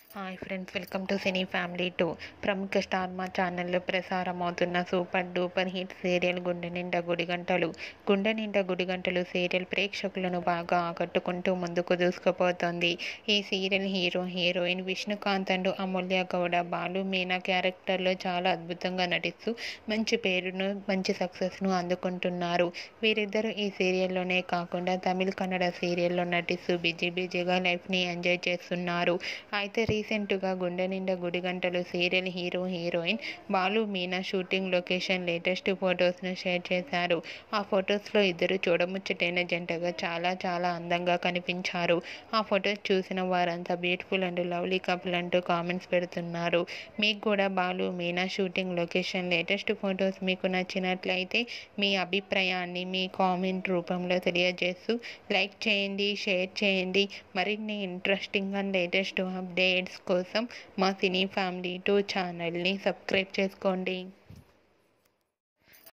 hi friends welcome to cine family two ప్రముఖ star Maa ఛానల్లో ప్రసారం అవుతున్న సూపర్ డూపర్ హిట్ సీరియల్ గుండె నిండా గుడిగంటలు గుండె నిండా గుడిగంటలు సీరియల్ ప్రేక్షకులను బాగా ఆకట్టుకుంటూ ముందుకు దూసుకుపోతోంది ఈ serial hero heroine Vishnukanth and Amulya Gowda Balu Meena క్యారెక్టర్లో చాలా అద్భుతంగా నటిస్తూ మంచి పేరును మంచి సక్సెస్ను అందుకుంటున్నారు వీరిద్దరూ ఈ సీరియల్లోనే కాకుండా తమిళ కన్నడ సీరియల్లో నటిస్తూ బిజీ బిజీగా లైఫ్ని ఎంజాయ్ చేస్తున్నారు అయితే రీసెంట్గా Gunde Ninda Gudigantalu serial hero heroine Balu Meena shooting location latest ఫొటోస్ను షేర్ చేశారు ఆ ఫొటోస్లో ఇద్దరు చూడముచ్చటైన జంటగా చాలా చాలా అందంగా కనిపించారు ఆ ఫొటోస్ చూసిన వారంతా బ్యూటిఫుల్ అండ్ లవ్లీ కపుల్ అంటూ కామెంట్స్ పెడుతున్నారు మీకు కూడా Balu Meena shooting location latest photos మీకు నచ్చినట్లయితే మీ అభిప్రాయాన్ని మీ కామెంట్ రూపంలో తెలియజేస్తూ లైక్ చేయండి షేర్ చేయండి మరిన్ని ఇంట్రెస్టింగ్ అండ్ లేటెస్ట్ అప్డేట్స్ కోసం మా సినీ ఫ్యామిలీ టూ ఛానల్ని సబ్స్క్రైబ్ చేసుకోండి